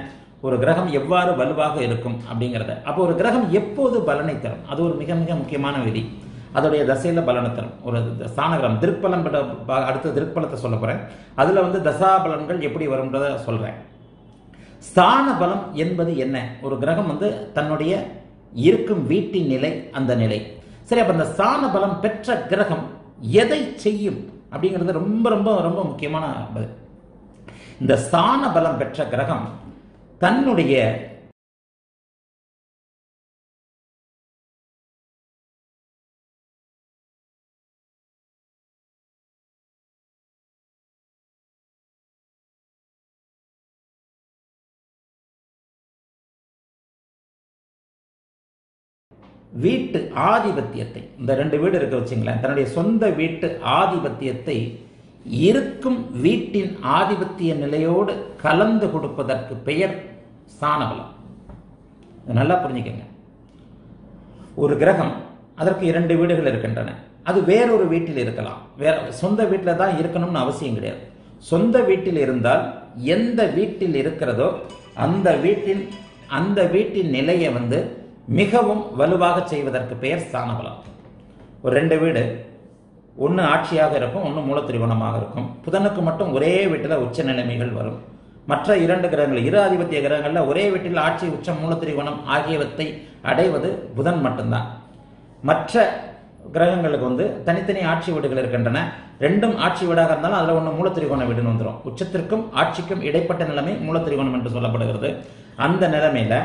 ஒரு கிரகம் எவ்வாறு வலுவாக இருக்கும் அப்படிங்கிறத அப்போ ஒரு கிரகம் எப்போது பலனை தரும் அது ஒரு மிக மிக முக்கியமான விதி அதோடைய தசையில பலனை தரும் ஒரு ஸ்தானகிரம் திருப்பலம் பட- ப- அடுத்த திருப்பலத்தை சொல்ல போறேன் அதுல வந்து தசாபலன்கள் எப்படி வரும்ன்றத சொல்றேன் ஸ்தான பலம் என்பது என்ன ஒரு கிரகம் வந்து தன்னுடைய இருக்கும் வீட்டின் நிலை அந்த நிலை சரி அப்ப அந்த ஸ்தான பலம் பெற்ற கிரகம் எதை செய்யும் அப்படிங்கிறது ரொம்ப ரொம்ப ரொம்ப முக்கியமான பதில் இந்த ஸ்தான பலம் பெற்ற கிரகம் தன்னுடைய வீட்டு ஆதிபத்தியத்தை இந்த ரெண்டு வீடு இருக்க வச்சுங்களேன் தன்னுடைய சொந்த வீட்டு ஆதிபத்தியத்தை இருக்கும் வீட்டின் ஆதிபத்திய நிலையோடு கலந்து கொடுப்பதற்கு பெயர் ஸ்தானபலம் இதை நல்லா புரிஞ்சுக்கங்க ஒரு கிரகம் அதற்கு இரண்டு வீடுகள் இருக்கின்றன அது வேறொரு வீட்டில் இருக்கலாம் வேற சொந்த வீட்டில் தான் இருக்கணும்னு அவசியம் கிடையாது சொந்த வீட்டில் இருந்தால் எந்த வீட்டில் இருக்கிறதோ அந்த வீட்டின் அந்த வீட்டின் நிலையை வந்து மிகவும் வலுவாக செய்வதற்கு பெயர் ஸ்தானபலம் ஒரு ரெண்டு வீடு ஒன்று ஆட்சியாக இருக்கும் ஒன்று மூலத்திரிகோணமாக இருக்கும் புதனுக்கு மட்டும் ஒரே வீட்டில் உச்ச நிலைமைகள் வரும் மற்ற இரண்டு கிரகங்கள் இரு ஆதிபத்திய கிரகங்களில் ஒரே வீட்டில் ஆட்சி உச்சம் மூலத்திரிகோணம் ஆகியவற்றை அடைவது புதன் மட்டும்தான் மற்ற கிரகங்களுக்கு வந்து தனித்தனி ஆட்சி வீடுகள் இருக்கின்றன ரெண்டும் ஆட்சி வீடாக இருந்தாலும் அதில் ஒன்று மூலத்திரிகோண வீடுன்னு வந்துடும் உச்சத்திற்கும் ஆட்சிக்கும் இடைப்பட்ட நிலைமை மூலத்திரிகோணம் என்று சொல்லப்படுகிறது அந்த நிலைமையில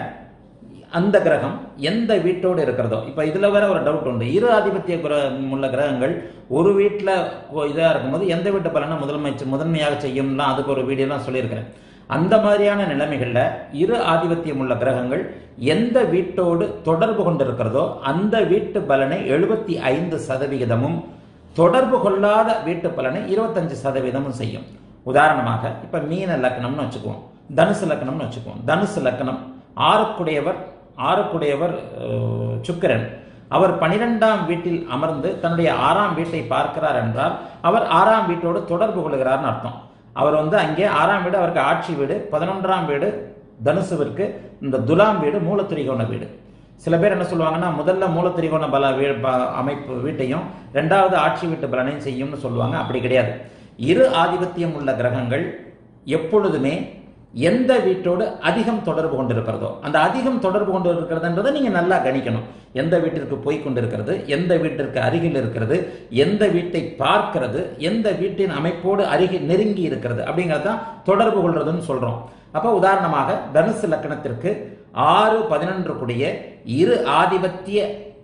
அந்த கிரகம் எந்த வீட்டோடு இருக்கிறதோ இப்போ இதில் வேற ஒரு டவுட் உண்டு இரு ஆதிபத்திய கிரகம் உள்ள கிரகங்கள் ஒரு வீட்டில் இதாக இருக்கும்போது எந்த வீட்டு பலனை முதன்மை முதன்மையாக செய்யும்லாம் அதுக்கு ஒரு வீடியோலாம் சொல்லியிருக்கிறேன் அந்த மாதிரியான நிலைமைகளில் இரு ஆதிபத்தியம் உள்ள கிரகங்கள் எந்த வீட்டோடு தொடர்பு கொண்டிருக்கிறதோ அந்த வீட்டு பலனை எழுபத்தி ஐந்து சதவிகிதமும் தொடர்பு கொள்ளாத வீட்டு பலனை இருபத்தஞ்சு சதவீதமும் செய்யும் உதாரணமாக இப்ப மீன லக்னம்னு வச்சுக்குவோம் தனுசு லக்னம்னு வச்சுக்குவோம் தனுசு லக்னம் ஆறுக்குடையவர் ஆறுக்குடையவர் அஹ், சுக்கிரன் அவர் பனிரெண்டாம் வீட்டில் அமர்ந்து தன்னுடைய ஆறாம் வீட்டை பார்க்கிறார் என்றால் அவர் ஆறாம் வீட்டோடு தொடர்பு கொள்கிறார்னு அர்த்தம் அவர் வந்து அங்கே ஆறாம் வீடு அவருக்கு ஆட்சி வீடு பதினொன்றாம் வீடு தனுசுவிற்கு இந்த துலாம் வீடு மூலத்திரிகோண வீடு சில பேர் என்ன சொல்லுவாங்கன்னா முதல்ல மூலத்திரிகோண பல வீ ப- அமைப்பு வீட்டையும் ரெண்டாவது ஆட்சி வீட்டு பலனையும் செய்யும்னு சொல்லுவாங்க அப்படி கிடையாது இரு ஆதிபத்தியம் உள்ள கிரகங்கள் எப்பொழுதுமே எந்த வீட்டோடு அதிகம் தொடர்பு கொண்டிருக்கிறதோ அந்த அதிகம் தொடர்பு கொண்டு இருக்கிறதுன்றதை நீங்க நல்லா கணிக்கணும் எந்த வீட்டிற்கு போய் கொண்டிருக்கிறது எந்த வீட்டிற்கு அருகில் இருக்கிறது எந்த வீட்டை பார்க்கிறது எந்த வீட்டின் அமைப்போடு அருகில் நெருங்கி இருக்கிறது அப்படிங்கறதுதான் தொடர்பு கொள்றதுன்னு சொல்றோம் அப்ப உதாரணமாக தனுசு லக்கணத்திற்கு ஆறு பதினொன்று கூடிய இரு ஆதிபத்திய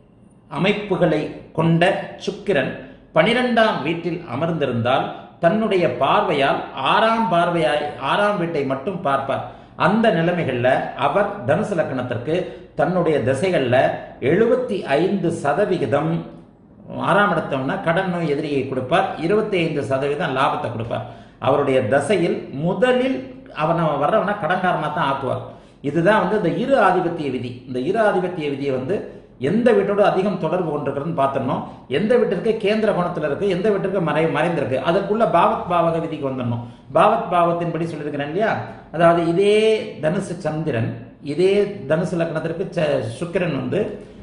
அமைப்புகளை கொண்ட சுக்கிரன் பனிரெண்டாம் வீட்டில் அமர்ந்திருந்தால் தன்னுடைய பார்வையால் ஆறாம் பார்வையாய் ஆறாம் வீட்டை மட்டும் பார்ப்பார் அந்த நிலைமைகள்ல அவர் தனுசு லக்கணத்திற்கு தன்னுடைய திசைகள்ல எழுபத்தி ஐந்து சதவிகிதம் ஆறாம் இடத்தம்னா கடன் நோய் எதிரியை கொடுப்பார் இருபத்தி ஐந்து சதவீதம் லாபத்தை கொடுப்பார் அவருடைய தசையில் முதலில் அவனை வர்றவனை கடன்காரனா தான் ஆக்குவார் இதுதான் வந்து இந்த இரு ஆதிபத்திய விதி இந்த இரு ஆதிபத்திய விதியை வந்து எந்த வீட்டோட அதிகம் தொடர்பு கொண்டிருக்கிறதுன்னு பார்த்தோம்னா எந்த வீட்டிற்கு கேந்திர கோணத்தில் இருக்கு எந்த வீட்டிற்கு மறை மறைந்திருக்கு அதற்குள்ள பாவத் பாவக விதிக்கு வந்துடணும் பாவத் பாவத்தின்படி சொல்லியிருக்கிறேன் இல்லையா அதாவது இதே தனுசு சந்திரன் இதே தனுசு லக்னத்திற்கு ச- சுக்கிரன் வந்து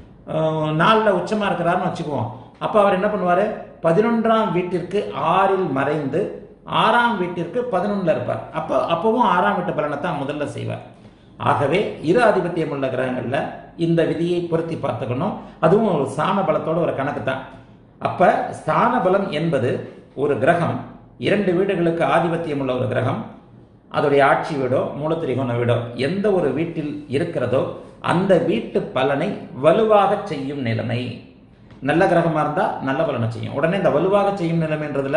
அஹ், நாலுல உச்சமா இருக்கிறாருன்னு வச்சுக்குவோம் அப்ப அவர் என்ன பண்ணுவாரு பதினொன்றாம் வீட்டிற்கு ஆறில் மறைந்து ஆறாம் வீட்டிற்கு பதினொன்றுல இருப்பார் அப்போ அப்பவும் ஆறாம் வீட்டு பலனை தான் முதல்ல செய்வார் ஆகவே இரு ஆதிபத்தியம் உள்ள கிரகங்கள்ல இந்த விதியை பொருத்தி பார்த்துக்கணும் அதுவும் ஒரு ஸ்தான பலத்தோட ஒரு கணக்கு தான் அப்ப ஸ்தான பலம் என்பது ஒரு கிரகம் இரண்டு வீடுகளுக்கு ஆதிபத்தியம் உள்ள ஒரு கிரகம் அதோடைய ஆட்சி வீடோ மூலத்திரிகோண வீடோ எந்த ஒரு வீட்டில் இருக்கிறதோ அந்த வீட்டு பலனை வலுவாக செய்யும் நிலைமை நல்ல கிரகமா இருந்தா நல்ல பலனை செய்யும் உடனே இந்த வலுவாக செய்யும் நிலைமைன்றதுல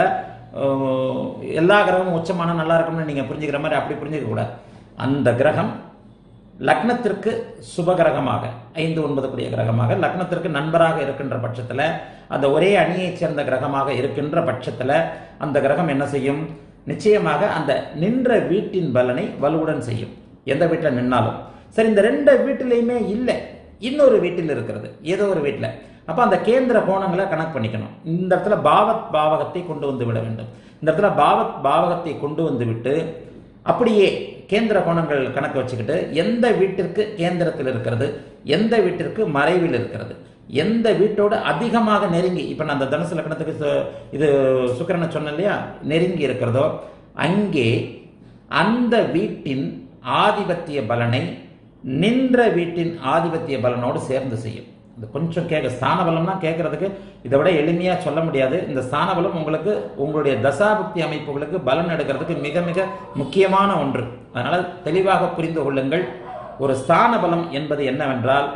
அஹ், எல்லா கிரகமும் உச்சமான நல்லா இருக்கும்னு நீங்க புரிஞ்சுக்கிற மாதிரி அப்படி புரிஞ்சுக்க கூடாது அந்த கிரகம் லக்னத்திற்கு சுப கிரகமாக ஐந்து ஒன்பது கூடிய கிரகமாக லக்னத்திற்கு நண்பராக இருக்கின்ற பட்சத்துல அந்த ஒரே அணியைச் சேர்ந்த கிரகமாக இருக்கின்ற பட்சத்துல அந்த கிரகம் என்ன செய்யும் நிச்சயமாக அந்த நின்ற வீட்டின் பலனை வலுவுடன் செய்யும் எந்த வீட்டில் நின்னாலும் சரி இந்த ரெண்டு வீட்டிலையுமே இல்லை இன்னொரு வீட்டில் இருக்கிறது ஏதோ ஒரு வீட்டில் அப்ப அந்த கேந்திர கோணங்களை கணக்கு பண்ணிக்கணும் இந்த இடத்துல பாவத் பாவகத்தை கொண்டு வந்து விட வேண்டும் இந்த இடத்துல பாவத் பாவகத்தை கொண்டு வந்து விட்டு அப்படியே கேந்திர கோணங்கள் கணக்கு வச்சுக்கிட்டு எந்த வீட்டிற்கு கேந்திரத்தில் இருக்கிறது எந்த வீட்டிற்கு மறைவில் இருக்கிறது எந்த வீட்டோடு அதிகமாக நெருங்கி இப்போ நான் அந்த தனுசு லக்னத்துக்கு சு- இது சுக்கிரனை சொன்னேன் இல்லையா நெருங்கி இருக்கிறதோ அங்கே அந்த வீட்டின் ஆதிபத்திய பலனை நின்ற வீட்டின் ஆதிபத்திய பலனோடு சேர்ந்து செய்யும் இது கொஞ்சம் கேட்க ஸ்தான பலம்னா கேட்கறதுக்கு இதை விட எளிமையாக சொல்ல முடியாது இந்த ஸ்தான பலம் உங்களுக்கு உங்களுடைய தசாபக்தி அமைப்புகளுக்கு பலன் எடுக்கிறதுக்கு மிக மிக முக்கியமான ஒன்று அதனால தெளிவாக புரிந்து கொள்ளுங்கள் ஒரு ஸ்தான பலம் என்பது என்னவென்றால்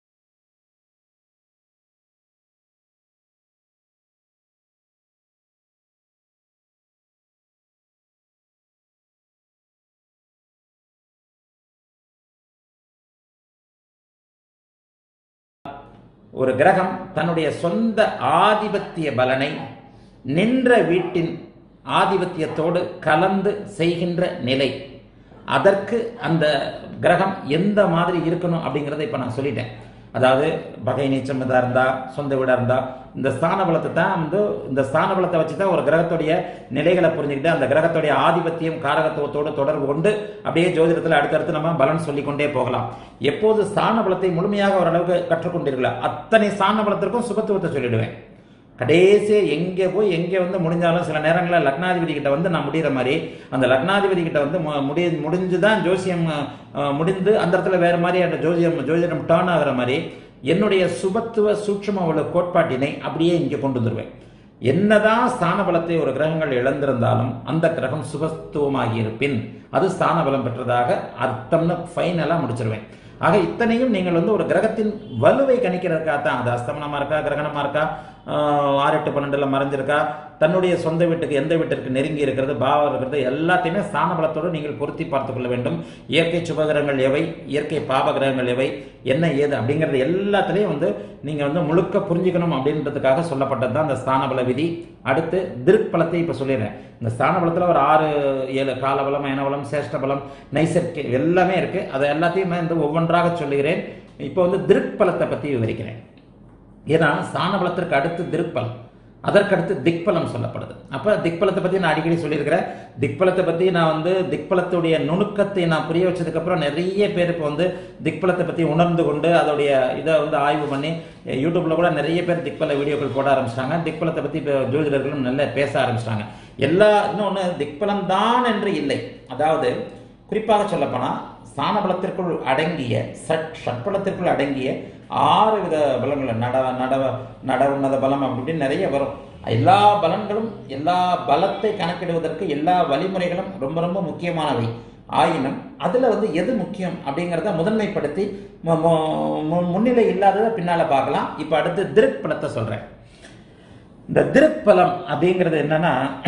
ஒரு கிரகம் தன்னுடைய சொந்த ஆதிபத்திய பலனை நின்ற வீட்டின் ஆதிபத்தியத்தோடு கலந்து செய்கின்ற நிலை அதற்கு அந்த கிரகம் எந்த மாதிரி இருக்கணும் அப்படிங்கிறத இப்போ நான் சொல்லிட்டேன் அதாவது பகை நீச்சம் இதாக இருந்தால் சொந்த வீடாக இருந்தால் இந்த ஸ்தான பலத்தை தான் வந்து இந்த ஸ்தான பலத்தை வச்சு தான் ஒரு கிரகத்துடைய நிலைகளை புரிஞ்சுக்கிட்டு அந்த கிரகத்துடைய ஆதிபத்தியம் காரகத்துவத்தோடு தொடர்பு கொண்டு அப்படியே ஜோதிடத்தில் அடுத்தடுத்து நம்ம பலன் சொல்லிக்கொண்டே போகலாம் எப்போது ஸ்தான பலத்தை முழுமையாக ஓரளவுக்கு கற்றுக்கொண்டீர்களோ அத்தனை ஸ்தான பலத்திற்கும் சுபத்துவத்தை சொல்லிடுவேன் கடைசி எங்கே போய் எங்கே வந்து முடிஞ்சாலும் சில நேரங்களில் லக்னாதிபதி கிட்ட வந்து நான் முடிகிற மாதிரி அந்த லக்னாதிபதி கிட்ட வந்து மு- முடி முடிஞ்சு தான் ஜோசியம் அஹ், முடிந்து அந்த இடத்துல வேற மாதிரி அந்த ஜோசியம் ஜோதிடம் டேர்ன் ஆகிற மாதிரி என்னுடைய சுபத்துவ சூட்சும உள்ள கோட்பாட்டினை அப்படியே இங்கே கொண்டு வந்துருவேன் என்னதான் ஸ்தான பலத்தை ஒரு கிரகங்கள் இழந்திருந்தாலும் அந்த கிரகம் சுபத்துவமாகி இருப்பின் அது ஸ்தான பலம் பெற்றதாக அர்த்தம்னு ஃபைனலாக முடிச்சிருவேன் ஆக இத்தனையும் நீங்கள் வந்து ஒரு கிரகத்தின் வலுவை கணிக்கிறதுக்காக தான் அது அஸ்தமனமா இருக்கா கிரகணமா இருக்கா ஆஹ் ஆறு எட்டு பன்னெண்டுல மறைஞ்சிருக்கா தன்னுடைய சொந்த வீட்டுக்கு எந்த வீட்டிற்கு நெருங்கி இருக்கிறது பாவம் இருக்கிறது எல்லாத்தையுமே ஸ்தான பலத்தோடு நீங்கள் பொருத்தி பார்த்துக் கொள்ள வேண்டும் இயற்கை சுபகிரகங்கள் எவை இயற்கை பாப கிரகங்கள் எவை என்ன ஏது அப்படிங்கிறது எல்லாத்துலேயும் வந்து நீங்கள் வந்து முழுக்க புரிஞ்சுக்கணும் அப்படின்றதுக்காக சொல்லப்பட்டது தான் இந்த ஸ்தான பல விதி அடுத்து திருப்பலத்தை இப்போ சொல்லிடுறேன் இந்த ஸ்தான பலத்தில் ஒரு ஆறு ஏழு காலபலம் அயனபலம் சேஷ்ட பலம் நைசர்கி எல்லாமே இருக்கு அதை எல்லாத்தையும் நான் இந்த ஒவ்வொன்றாக சொல்லுகிறேன் இப்போ வந்து திருப்பலத்தை பற்றி விவரிக்கிறேன் ஏன்னா ஸ்தான பலத்திற்கு அடுத்து திருப்பலம் அதற்கடுத்து திக்பலம் சொல்லப்படுது அப்போ திக்பலத்தை பற்றி நான் அடிக்கடி சொல்லியிருக்கிறேன் திக்பலத்தை பற்றி நான் வந்து திக்பலத்துடைய நுணுக்கத்தை நான் புரிய வச்சதுக்கப்புறம் நிறைய பேர் இப்போ வந்து திக்பலத்தை பற்றி உணர்ந்து கொண்டு அதோடைய இதை வந்து ஆய்வு பண்ணி யூடியூப்ல கூட நிறைய பேர் திக்பல வீடியோக்கள் போட ஆரம்பிச்சிட்டாங்க திக்பலத்தை பற்றி இப்போ ஜோதிடர்களும் நல்ல பேச ஆரம்பிச்சிட்டாங்க எல்லா இன்னொன்று திக்பலம் தான் என்று இல்லை அதாவது குறிப்பாக சொல்லப்போனால் ஸ்தான பலத்திற்குள் அடங்கிய சட் ஷட்பலத்திற்குள் அடங்கிய ஆறு வித பலங்கள் நட நட நட உன்னத பலம் அப்படி இப்படின்னு நிறைய வரும் எல்லா பலன்களும் எல்லா பலத்தை கணக்கிடுவதற்கு எல்லா வழிமுறைகளும் ரொம்ப ரொம்ப முக்கியமானவை ஆயினும் அதில் வந்து எது முக்கியம் அப்படிங்கிறத முதன்மைப்படுத்தி மு- மு- மு- முன்னிலை இல்லாததை பின்னால் பார்க்கலாம் இப்போ அடுத்து திருக் பலத்தை சொல்கிறேன் இந்த திருப்பலம் அப்படிங்கிறது என்னன்னா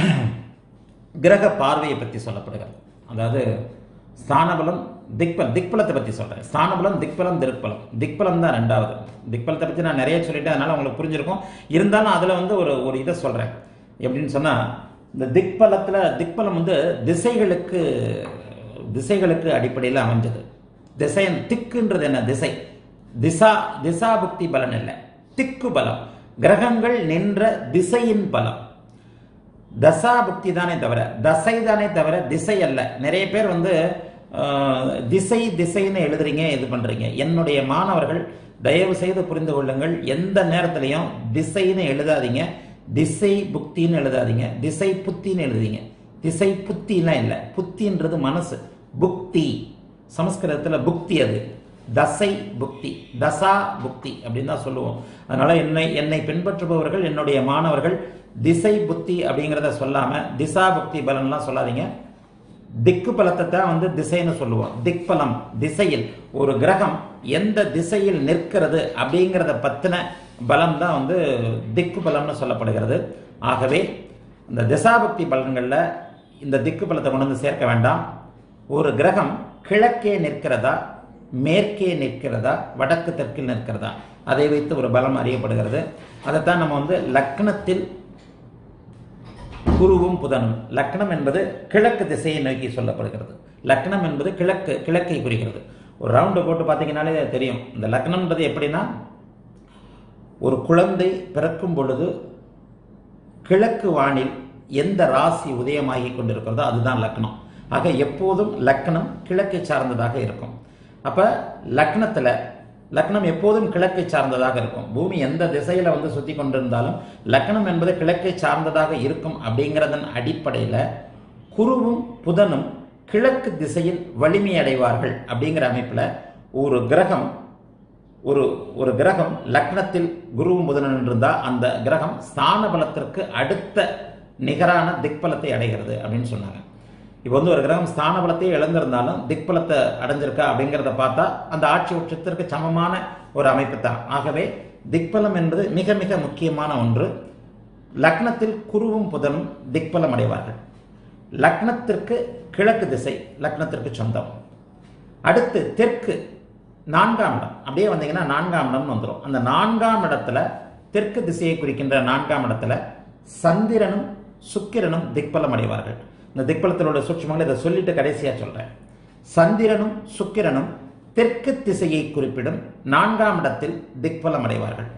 கிரக பார்வையை பற்றி சொல்லப்படுகிறது அதாவது ஸ்தானபலம் திக்பலம் திக்பலத்தை பற்றி சொல்கிறேன் ஸ்தானபலம் திக்பலம் திருப்பலம் திக்பலம் தான் ரெண்டாவது திக்பலத்தை பற்றி நான் நிறைய சொல்லிட்டேன் அதனால உங்களுக்கு புரிஞ்சிருக்கும் இருந்தாலும் அதில் வந்து ஒரு ஒரு இதை சொல்கிறேன் எப்படின்னு சொன்னால் இந்த திக்பலத்தில் திக்பலம் வந்து திசைகளுக்கு திசைகளுக்கு அடிப்படையில் அமைஞ்சது திசையன் திக்குன்றது என்ன திசை திசா திசா புக்தி பலன் இல்லை திக்கு பலம் கிரகங்கள் நின்ற திசையின் பலம் தசா புக்தி தானே தவிர தசை தானே தவிர திசை அல்ல நிறைய பேர் வந்து ஆஹ், திசை திசைன்னு எழுதுறீங்க இது பண்றீங்க என்னுடைய மாணவர்கள் தயவு செய்து புரிந்து கொள்ளுங்கள் எந்த நேரத்திலையும் திசைன்னு எழுதாதீங்க திசை புக்தின்னு எழுதாதீங்க திசை புத்தின்னு எழுதுறீங்க திசை புத்திலாம் இல்லை புத்தின்றது மனசு புக்தி சமஸ்கிருதத்தில் புக்தி அது தசை புக்தி தசா புக்தி அப்படின்னு தான் சொல்லுவோம் அதனால என்னை என்னை பின்பற்றுபவர்கள் என்னுடைய மாணவர்கள் திசை புத்தி அப்படிங்கிறத சொல்லாம திசா புக்தி பலன்லாம் சொல்லாதீங்க திக்கு பலத்தை தான் வந்து திசைன்னு சொல்லுவோம் திக்பலம் திசையில் ஒரு கிரகம் எந்த திசையில் நிற்கிறது அப்படிங்கிறத பத்தின பலம் தான் வந்து திக்கு பலம்னு சொல்லப்படுகிறது ஆகவே இந்த திசாபக்தி பலன்களில் இந்த திக்கு பலத்தை கொண்டு வந்து சேர்க்க வேண்டாம் ஒரு கிரகம் கிழக்கே நிற்கிறதா மேற்கே நிற்கிறதா வடக்கு தெற்கில் நிற்கிறதா அதை வைத்து ஒரு பலம் அறியப்படுகிறது அதைத்தான் நம்ம வந்து லக்னத்தில் குருவும் புதனும் லக்னம் என்பது கிழக்கு திசையை நோக்கி சொல்லப்படுகிறது லக்னம் என்பது கிழக்கு கிழக்கை குறிக்கிறது ஒரு ரவுண்டு போட்டு பார்த்தீங்கன்னாலே தெரியும் இந்த லக்னம்ன்றது எப்படின்னா ஒரு குழந்தை பிறக்கும் பொழுது கிழக்கு வானில் எந்த ராசி உதயமாகி கொண்டிருக்கிறதோ அதுதான் லக்னம் ஆக எப்போதும் லக்னம் கிழக்கை சார்ந்ததாக இருக்கும் அப்ப லக்னத்துல லக்னம் எப்போதும் கிழக்கை சார்ந்ததாக இருக்கும் பூமி எந்த திசையில வந்து சுத்தி கொண்டிருந்தாலும் லக்னம் என்பது கிழக்கை சார்ந்ததாக இருக்கும் அப்படிங்கிறதன் அடிப்படையில குருவும் புதனும் கிழக்கு திசையில் வலிமை அடைவார்கள் அப்படிங்கிற அமைப்புல ஒரு கிரகம் ஒரு ஒரு கிரகம் லக்னத்தில் குருவும் புதனும் இருந்தால் அந்த கிரகம் ஸ்தான பலத்திற்கு அடுத்த நிகரான திக்பலத்தை அடைகிறது அப்படின்னு சொன்னாங்க இப்போ வந்து ஒரு கிரகம் ஸ்தான பலத்தையே இழந்திருந்தாலும் திக்பலத்தை அடைஞ்சிருக்கா அப்படிங்கிறத பார்த்தா அந்த ஆட்சி உச்சத்திற்கு சமமான ஒரு அமைப்பு தான் ஆகவே திக்பலம் என்பது மிக மிக முக்கியமான ஒன்று லக்னத்தில் குருவும் புதனும் திக்பலம் அடைவார்கள் லக்னத்திற்கு கிழக்கு திசை லக்னத்திற்கு சொந்தம் அடுத்து தெற்கு நான்காம் இடம் அப்படியே வந்தீங்கன்னா நான்காம் இடம்னு வந்துடும் அந்த நான்காம் இடத்துல தெற்கு திசையை குறிக்கின்ற நான்காம் இடத்துல சந்திரனும் சுக்கிரனும் திக்பலம் அடைவார்கள் இந்த திக்பலத்திலோட சூட்சமங்களை இதை சொல்லிட்டு கடைசியா சொல்றேன் சந்திரனும் சுக்கிரனும் தெற்கு திசையை குறிப்பிடும் நான்காம் இடத்தில் திக்பலம் அடைவார்கள்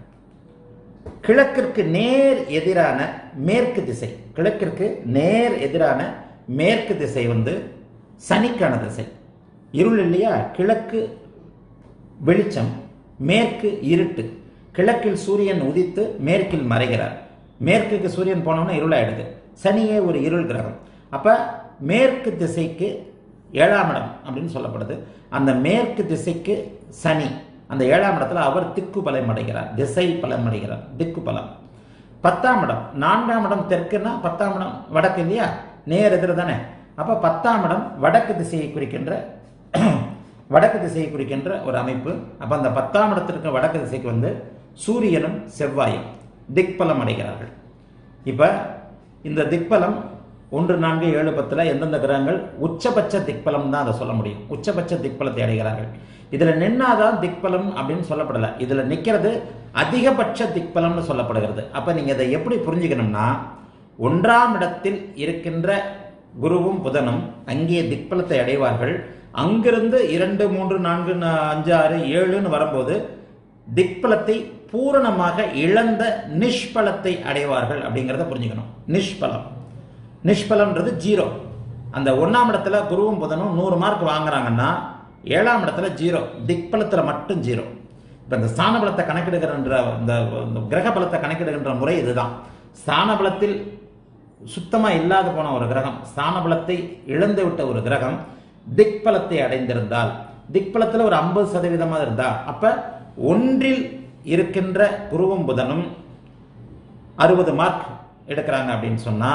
கிழக்கிற்கு நேர் எதிரான மேற்கு திசை கிழக்கிற்கு நேர் எதிரான மேற்கு திசை வந்து சனிக்கான திசை இருள் இல்லையா கிழக்கு வெளிச்சம் மேற்கு இருட்டு கிழக்கில் சூரியன் உதித்து மேற்கில் மறைகிறார் மேற்குக்கு சூரியன் போனோம்னா இருளாயிடுது சனியே ஒரு இருள் கிரகம் அப்ப மேற்கு திசைக்கு ஏழாம் இடம் அப்படின்னு சொல்லப்படுது அந்த மேற்கு திசைக்கு சனி அந்த ஏழாம் இடத்துல அவர் திக்கு பலம் அடைகிறார் திசை பலம் அடைகிறார் திக்கு பலம் பத்தாம் இடம் நான்காம் இடம் தெற்குன்னா பத்தாம் இடம் வடக்கு இல்லையா நேர் எதிர் தானே அப்ப பத்தாம் இடம் வடக்கு திசையை குறிக்கின்ற வடக்கு திசையை குறிக்கின்ற ஒரு அமைப்பு அப்ப அந்த பத்தாம் இடத்திற்கு வடக்கு திசைக்கு வந்து சூரியனும் செவ்வாயும் திக்பலம் அடைகிறார்கள் இப்ப இந்த திக்பலம் ஒன்று நான்கு ஏழு பத்துல எந்தெந்த கிரகங்கள் உச்சபட்ச திக்பலம் தான் அதை சொல்ல முடியும் உச்சபட்ச திக்பலத்தை அடைகிறார்கள் இதுல நின்னாதான் திக்பலம் அப்படின்னு சொல்லப்படல இதுல நிக்கிறது அதிகபட்ச திக்பலம்னு சொல்லப்படுகிறது அப்ப நீங்க இதை எப்படி புரிஞ்சுக்கணும்னா ஒன்றாம் இடத்தில் இருக்கின்ற குருவும் புதனும் அங்கே திக்பலத்தை அடைவார்கள் அங்கிருந்து இரண்டு மூன்று நான்கு நா- அஞ்சு ஆறு ஏழுன்னு வரும்போது திக்பலத்தை பூரணமாக இழந்த நிஷ்பலத்தை அடைவார்கள் அப்படிங்கிறத புரிஞ்சுக்கணும் நிஷ்பலம் நிஷ்பலம்ன்றது ஜீரோ அந்த ஒண்ணாம் இடத்துல குருவும் புதனும் நூறு மார்க் வாங்குறாங்கன்னா ஏழாம் இடத்துல ஜீரோ திக்பலத்துல மட்டும் ஜீரோ இப்ப இந்த ஸ்தான பலத்தை கணக்கிடுகின்ற இந்த இந்த கிரக பலத்தை கணக்கிடுகின்ற முறை இதுதான் ஸ்தான பலத்தில் சுத்தமா இல்லாத போன ஒரு கிரகம் ஸ்தான பலத்தை இழந்து விட்ட ஒரு கிரகம் திக்பலத்தை அடைந்திருந்தால் திக்பலத்துல ஒரு ஐம்பது சதவீதமா இருந்தா அப்ப ஒன்றில் இருக்கின்ற குருவும் புதனும் அறுபது மார்க் எடுக்கிறாங்க அப்படின்னு சொன்னா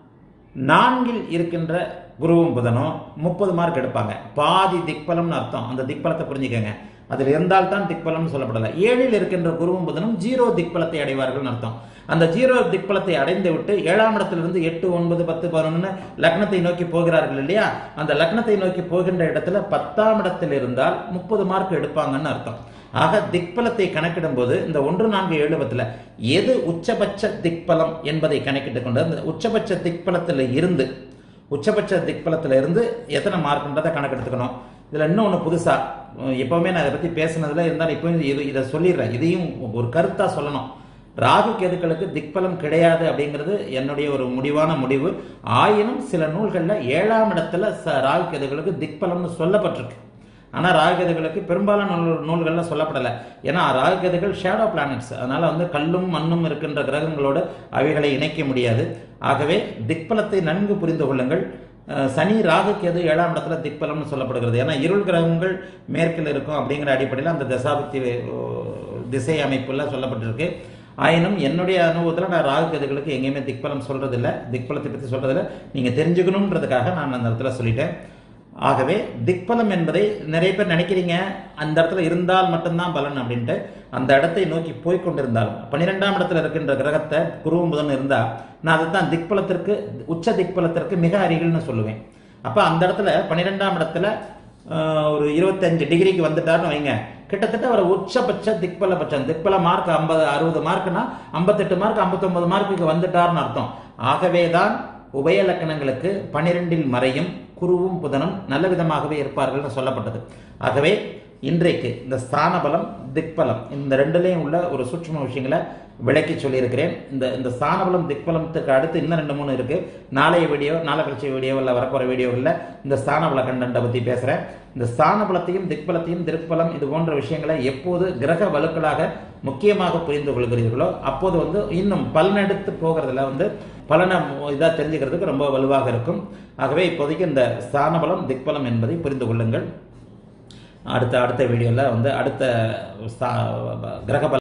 நான்கில் இருக்கின்ற குருவும் புதனும் முப்பது மார்க் எடுப்பாங்க பாதி திக்பலம்னு அர்த்தம் அந்த திக்பலத்தை புரிஞ்சுக்கங்க அதில் இருந்தால் தான் திக்பலம்னு சொல்லப்படல ஏழில் இருக்கின்ற குருவும் புதனும் ஜீரோ திக்பலத்தை அடைவார்கள்னு அர்த்தம் அந்த ஜீரோ திக்பலத்தை அடைந்து விட்டு ஏழாம் இடத்திலிருந்து எட்டு ஒன்பது பத்து பதினொன்னு லக்னத்தை நோக்கி போகிறார்கள் இல்லையா அந்த லக்னத்தை நோக்கி போகின்ற இடத்துல பத்தாம் இடத்தில் இருந்தால் முப்பது மார்க் எடுப்பாங்கன்னு அர்த்தம் ஆக திக்பலத்தை கணக்கிடும் போது இந்த ஒன்று நான்கு ஏழு பத்துல எது உச்சபட்ச திக்பலம் என்பதை கணக்கிட்டு கொண்டு அந்த உச்சபட்ச திக்பலத்தில் இருந்து உச்சபட்ச திக்பலத்தில் இருந்து எத்தனை மார்க்ன்றதை கணக்கெடுத்துக்கணும் இதுல இன்னொன்று புதுசா உம், எப்பவுமே நான் இதை பத்தி பேசுனதுல இருந்தாலும் இப்போ இது இதை சொல்லிடுறேன் இதையும் ஒரு கருத்தா சொல்லணும் ராகு கேதுக்களுக்கு திக்பலம் கிடையாது அப்படிங்கிறது என்னுடைய ஒரு முடிவான முடிவு ஆயினும் சில நூல்கள்ல ஏழாம் இடத்துல ச- ராகு கேதுகளுக்கு திக்பலம்னு சொல்லப்பட்டிருக்கு ஆனா ராகுகேதுகளுக்கு பெரும்பாலான நூல் நூல்கள்ல சொல்லப்படலை ஏன்னா ராகுகேதுகள் ஷேடோ பிளானட்ஸ் அதனால வந்து கல்லும் மண்ணும் இருக்கின்ற கிரகங்களோடு அவைகளை இணைக்க முடியாது ஆகவே திக்பலத்தை நன்கு புரிந்து கொள்ளுங்கள் அஹ் சனி ராகு கேது ஏழாம் இடத்துல திக்பலம்னு சொல்லப்படுகிறது ஏன்னா இருள் கிரகங்கள் மேற்கில் இருக்கும் அப்படிங்கிற அடிப்படையில் அந்த தசாபக்தி அஹ், திசை அமைப்புல சொல்லப்பட்டிருக்கு ஆயினும் என்னுடைய அனுபவத்தில் நான் ராகு கேதுகளுக்கு எங்கேயுமே திக்பலம் சொல்றதில்ல திக்பலத்தை பற்றி சொல்றதில்ல நீங்க தெரிஞ்சுக்கணுன்றதுக்காக நான் அந்த இடத்துல சொல்லிட்டேன் ஆகவே திக்பலம் என்பதை நிறைய பேர் நினைக்கிறீங்க அந்த இடத்துல இருந்தால் மட்டும்தான் பலன் அப்படின்ட்டு அந்த இடத்தை நோக்கி போய் கொண்டிருந்தாலும் பன்னிரெண்டாம் இடத்துல இருக்கின்ற கிரகத்தை குருவும் புதன் இருந்தா நான் அதை தான் திக்பலத்திற்கு உச்ச திக்பலத்திற்கு மிக அருகில்னு சொல்லுவேன் அப்ப அந்த இடத்துல பன்னிரெண்டாம் இடத்துல ஆஹ், ஒரு இருபத்தஞ்சு டிகிரிக்கு வந்துட்டாருன்னு வைங்க கிட்டத்தட்ட ஒரு உச்சபட்ச திக்பல பட்சம் திக்பல மார்க் ஐம்பது அறுபது மார்க்னா ஐம்பத்தெட்டு மார்க் ஐம்பத்தொன்பது மார்க்குக்கு வந்துட்டார்னு அர்த்தம் ஆகவேதான் உபய லக்கணங்களுக்கு பனிரெண்டில் மறையும் குருவும் புதனும் நல்ல விதமாகவே இருப்பார்கள்னு சொல்லப்பட்டது ஆகவே இன்றைக்கு இந்த ஸ்தான பலம் திக்பலம் இந்த ரெண்டுலேயும் உள்ள ஒரு சூட்சும விஷயங்களை விளக்கி சொல்லியிருக்கிறேன் இந்த இந்த ஸ்தான பலம் திக்பலத்துக்கு அடுத்து இன்னும் ரெண்டு மூணு இருக்கு நாளைய வீடியோ நாளை கழிச்ச வீடியோவில் வரப்போகிற வீடியோவில் இந்த ஸ்தான பல கண்டென்ட்டை பற்றி பேசுகிறேன் இந்த ஸ்தான பலத்தையும் திக்பலத்தையும் திருப்பலம் இது போன்ற விஷயங்களை எப்போது கிரக வலுக்களாக முக்கியமாக புரிந்து கொள்கிறீர்களோ அப்போது வந்து இன்னும் பலனெடுத்து போகிறதுல வந்து பலனை இதாக தெரிஞ்சுக்கிறதுக்கு ரொம்ப வலுவாக இருக்கும் ஆகவே இப்போதைக்கு இந்த ஸ்தான பலம் திக்பலம் என்பதை புரிந்து கொள்ளுங்கள் அடுத்த அடுத்த வீடியோவில் வந்து அடுத்த ஸ்தா- கிரக பல